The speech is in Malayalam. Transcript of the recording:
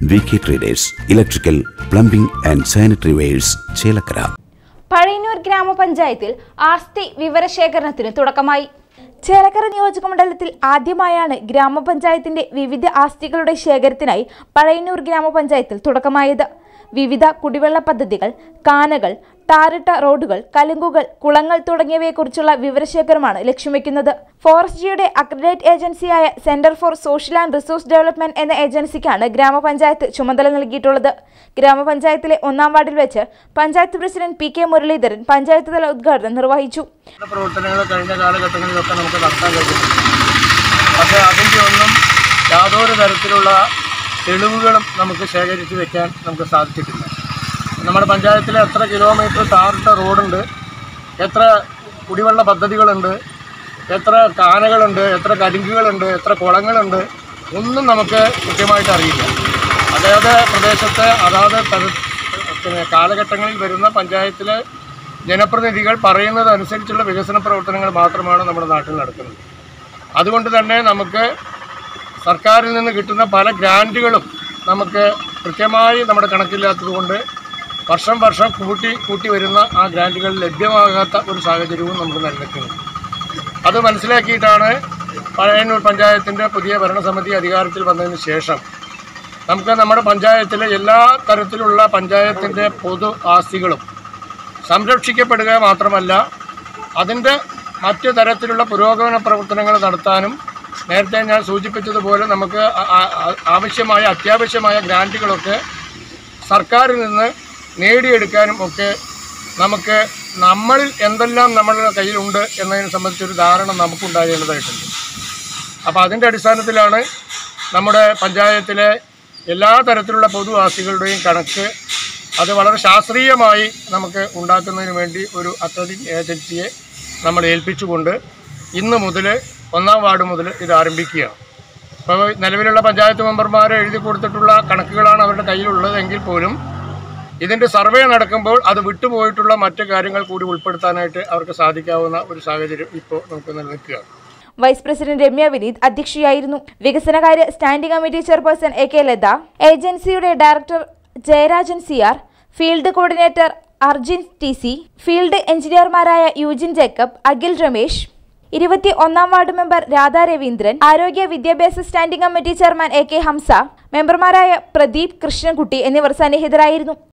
V K traders electrical plumbing and sanitary wares Chelakkara Pazhayannur ഗ്രാമപഞ്ചായത്തിൽ ആസ്തി വിവരശേഖരണത്തിന് തുടക്കമായി ചേലക്കര നിയോജക മണ്ഡലത്തിൽ ആദ്യമായാണ് ഗ്രാമപഞ്ചായത്തിന്റെ വിവിധ ആസ്തികളുടെ ശേഖരത്തിനായി പഴയന്നൂർ ഗ്രാമപഞ്ചായത്തിൽ തുടക്കമായത് വിവിധ കുടിവെള്ള പദ്ധതികൾ കാനകൾ ടാറിട്ട റോഡുകൾ കലുങ്കുകൾ കുളങ്ങൾ തുടങ്ങിയവയെക്കുറിച്ചുള്ള വിവരശേഖരമാണ് ലക്ഷ്യം വെക്കുന്നത് ഫോറസ്റ്റ് ജിയുടെ അക്രഡേറ്റ് ഏജൻസിയായ centre for social and resource development എന്ന ഏജൻസിക്കാണ് ഗ്രാമപഞ്ചായത്ത് ചുമതല നൽകിയിട്ടുള്ളത് ഗ്രാമപഞ്ചായത്തിലെ ഒന്നാം വാർഡിൽ വെച്ച് panchayat president P K Muraleedharan panchayat തല ഉദ്ഘാടനം നിർവഹിച്ചു ചില പ്രവർത്തനങ്ങൾ കഴിഞ്ഞ കാലഘട്ടങ്ങളിലൊക്കെ നമുക്ക് നടത്താൻ കഴിഞ്ഞിട്ടുണ്ട് പക്ഷേ അതിൻ്റെ ഒന്നും യാതൊരു തരത്തിലുള്ള തെളിവുകളും നമുക്ക് ശേഖരിച്ച് വെക്കാൻ നമുക്ക് സാധിച്ചിട്ടില്ല നമ്മുടെ പഞ്ചായത്തിൽ എത്ര കിലോമീറ്റർ ടാറിട്ട റോഡുണ്ട് എത്ര കുടിവെള്ള പദ്ധതികളുണ്ട് എത്ര കാനകളുണ്ട് എത്ര കരിങ്കുകളുണ്ട് എത്ര കുളങ്ങളുണ്ട് ഒന്നും നമുക്ക് കൃത്യമായിട്ട് അറിയില്ല അതായത് പ്രദേശത്തെ അതാത് തര- പിന്നെ കാലഘട്ടങ്ങളിൽ വരുന്ന പഞ്ചായത്തിലെ ജനപ്രതിനിധികൾ പറയുന്നതനുസരിച്ചുള്ള വികസന പ്രവർത്തനങ്ങൾ മാത്രമാണ് നമ്മുടെ നാട്ടിൽ നടക്കുന്നത് അതുകൊണ്ട് തന്നെ നമുക്ക് സർക്കാരിൽ നിന്ന് കിട്ടുന്ന പല ഗ്രാൻറ്റുകളും നമുക്ക് കൃത്യമായി നമ്മുടെ കണക്കില്ലാത്തതുകൊണ്ട് വർഷം വർഷം കൂട്ടി കൂട്ടി വരുന്ന ആ ഗ്രാൻറ്റുകൾ ലഭ്യമാകാത്ത ഒരു സാഹചര്യവും നമുക്ക് നിലനിൽക്കുന്നത് അത് മനസ്സിലാക്കിയിട്ടാണ് പഴയന്നൂർ പഞ്ചായത്തിൻ്റെ പുതിയ ഭരണസമിതി അധികാരത്തിൽ വന്നതിന് ശേഷം നമുക്ക് നമ്മുടെ പഞ്ചായത്തിലെ എല്ലാ തരത്തിലുള്ള പഞ്ചായത്തിൻ്റെ പൊതു ആസ്തികളും സംരക്ഷിക്കപ്പെടുക മാത്രമല്ല അതിൻ്റെ മറ്റ് തരത്തിലുള്ള പുരോഗമന പ്രവർത്തനങ്ങൾ നടത്താനും നേരത്തെ ഞാൻ സൂചിപ്പിച്ചതുപോലെ നമുക്ക് ആ- ആ- ആ- ആവശ്യമായ അത്യാവശ്യമായ ഗ്രാൻറ്റുകളൊക്കെ സർക്കാരിൽ നിന്ന് നേടിയെടുക്കാനും ഒക്കെ നമുക്ക് നമ്മളിൽ എന്തെല്ലാം നമ്മുടെ കയ്യിലുണ്ട് എന്നതിനെ സംബന്ധിച്ചൊരു ധാരണ നമുക്കുണ്ടാകേണ്ടതായിട്ടുണ്ട് അപ്പോൾ അതിൻ്റെ അടിസ്ഥാനത്തിലാണ് നമ്മുടെ പഞ്ചായത്തിലെ എല്ലാ തരത്തിലുള്ള പൊതു ആസ്തികളുടെയും കണക്ക് അത് വളരെ ശാസ്ത്രീയമായി നമുക്ക് ഉണ്ടാക്കുന്നതിന് വേണ്ടി ഒരു അക്രഡിറ്റ് ഏജൻസിയെ നമ്മൾ ഏൽപ്പിച്ചുകൊണ്ട് ഇന്ന് മുതൽ ഒന്നാം വാർഡ് മുതൽ ഇത് ആരംഭിക്കുകയാണ് അപ്പോൾ നിലവിലുള്ള പഞ്ചായത്ത് മെമ്പർമാർ എഴുതി കൊടുത്തിട്ടുള്ള കണക്കുകളാണ് അവരുടെ കയ്യിലുള്ളതെങ്കിൽ പോലും ഇതിൻ്റെ സർവേ നടക്കുമ്പോൾ അത് വിട്ടുപോയിട്ടുള്ള മറ്റു കാര്യങ്ങൾ കൂടി ഉൾപ്പെടുത്താനായിട്ട് അവർക്ക് സാധിക്കാവുന്ന ഒരു സാഹചര്യം ഇപ്പോൾ നമുക്ക് നിലനിൽക്കുകയാണ് വൈസ് പ്രസിഡന്റ് രമ്യ വിനീത് അധ്യക്ഷയായിരുന്നു വികസനകാര്യ standing committee chairperson A K Latha ഏജൻസിയുടെ director Jayarajan C R field coordinator Arjin T C field എഞ്ചിനീയർമാരായ യൂജിൻ ജേക്കബ് അഖിൽ രമേശ് ഇരുപത്തി ഒന്നാം വാർഡ് മെമ്പർ രാധാ രവീന്ദ്രൻ ആരോഗ്യ വിദ്യാഭ്യാസ standing committee chairman A K Hamsa മെമ്പർമാരായ പ്രദീപ് കൃഷ്ണൻകുട്ടി എന്നിവർ സന്നിഹിതരായിരുന്നു